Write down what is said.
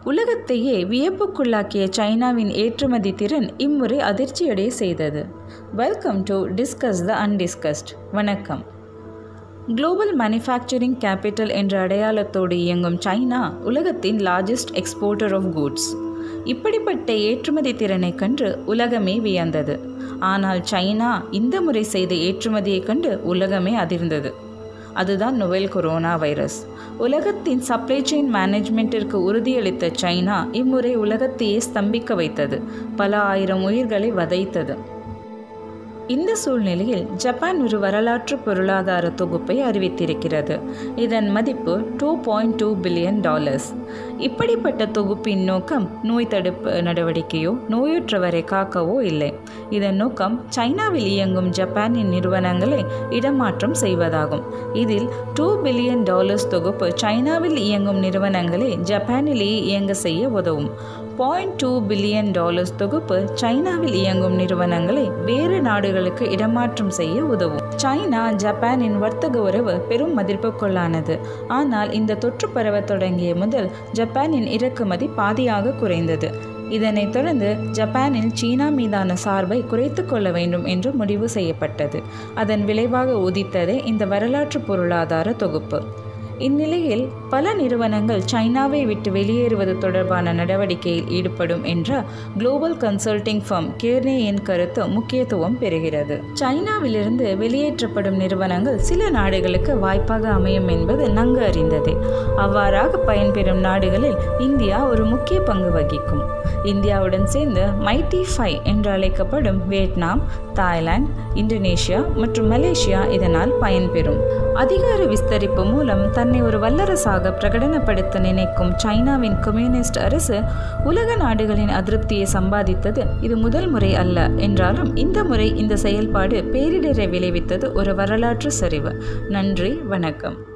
உலகத்தையே வியப்புக்குள்ளாக்கிய சைனாவின் ஏற்றுமதி திறன் இம்முறை அதிர்ச்சியடைய செய்தது welcome to discuss the undiscussed வணக்கம் குளோபல் மேனுஃபேக்சரிங் கேபிட்டல் என்ற அடையாளத்தோடு இயங்கும் சைனா உலகத்தின் லார்ஜஸ்ட் எக்ஸ்போர்ட்டர் ஆஃப் கூட்ஸ் இப்படிப்பட்ட ஏற்றுமதி திறனை கண்டு உலகமே வியந்தது ஆனால் சைனா இந்த முறை செய்த ஏற்றுமதியைக் கண்டு உலகமே அதிர்ந்தது அதுதான் நொவெல் கொரோனா வைரஸ் உலகத்தின் சப்ளை செயின் மேனேஜ்மெண்ட்டிற்கு உறுதியளித்த சைனா இம்முறை உலகத்தையே ஸ்தம்பிக்க வைத்தது பல ஆயிரம் உயிர்களை வதைத்தது இந்த சூழ்நிலையில் ஜப்பான் ஒரு வரலாற்று பொருளாதார தொகுப்பை அறிவித்திருக்கிறது இதன் மதிப்பு two point two billion dollars இப்படிப்பட்ட தொகுப்பின் நோக்கம் நோய் தடுப்பு நடவடிக்கையோ நோயுற்றவரை காக்கவோ இல்லை இதன் நோக்கம் சைனாவில் இயங்கும் ஜப்பானின் நிறுவனங்களை இடமாற்றம் செய்வதாகும் இதில் டூ பில்லியன் டாலர்ஸ் தொகுப்பு சைனாவில் இயங்கும் நிறுவனங்களை ஜப்பானிலேயே இயங்க செய்ய உதவும் பாயிண்ட் டூ பில்லியன் டாலர்ஸ் தொகுப்பு சைனாவில் இயங்கும் நிறுவனங்களை வேறு நாடுகளுக்கு இடமாற்றம் செய்ய உதவும் சைனா ஜப்பானின் வர்த்தக உறவு பெரும் மதிப்புக்குள்ளானது ஆனால் இந்த தொற்று பரவ தொடங்கிய முதல் ஜப்பானின் இறக்குமதி பாதியாக குறைந்தது இதனைத் தொடர்ந்து ஜப்பானில் சீனா மீதான சார்பை குறைத்து கொள்ள வேண்டும் என்று முடிவு செய்யப்பட்டது அதன் விளைவாக உதித்ததே இந்த வரலாற்று பொருளாதார தொகுப்பு இந்நிலையில் பல நிறுவனங்கள் சைனாவை விட்டு வெளியேறுவது தொடர்பான நடவடிக்கையில் ஈடுபடும் என்ற குளோபல் கன்சல்டிங் ஃபர்ம் கேர்னேயின் கருத்து முக்கியத்துவம் பெறுகிறது சைனாவிலிருந்து வெளியேற்றப்படும் நிறுவனங்கள் சில நாடுகளுக்கு வாய்ப்பாக அமையும் என்பது நன்கு அறிந்ததே அவ்வாறாக பயன்பெறும் நாடுகளில் இந்தியா ஒரு முக்கிய பங்கு வகிக்கும் இந்தியாவுடன் சேர்ந்து மைட்டி ஃபைவ் என்று அழைக்கப்படும் வியட்நாம் தாய்லாந்து இந்தோனேஷியா மற்றும் மலேசியா இதனால் பயன்பெறும் அதிகார விஸ்தரிப்பு மூலம் தன்னை ஒரு வல்லரசாக பிரகடனப்படுத்த நினைக்கும் சைனாவின் கம்யூனிஸ்ட் அரசு உலக நாடுகளின் அதிருப்தியை சம்பாதித்தது இது முதல் முறை அல்ல என்றாலும் இந்த முறை இந்த செயல்பாடு பேரிடரை விளைவித்தது ஒரு வரலாற்று சரிவு நன்றி வணக்கம்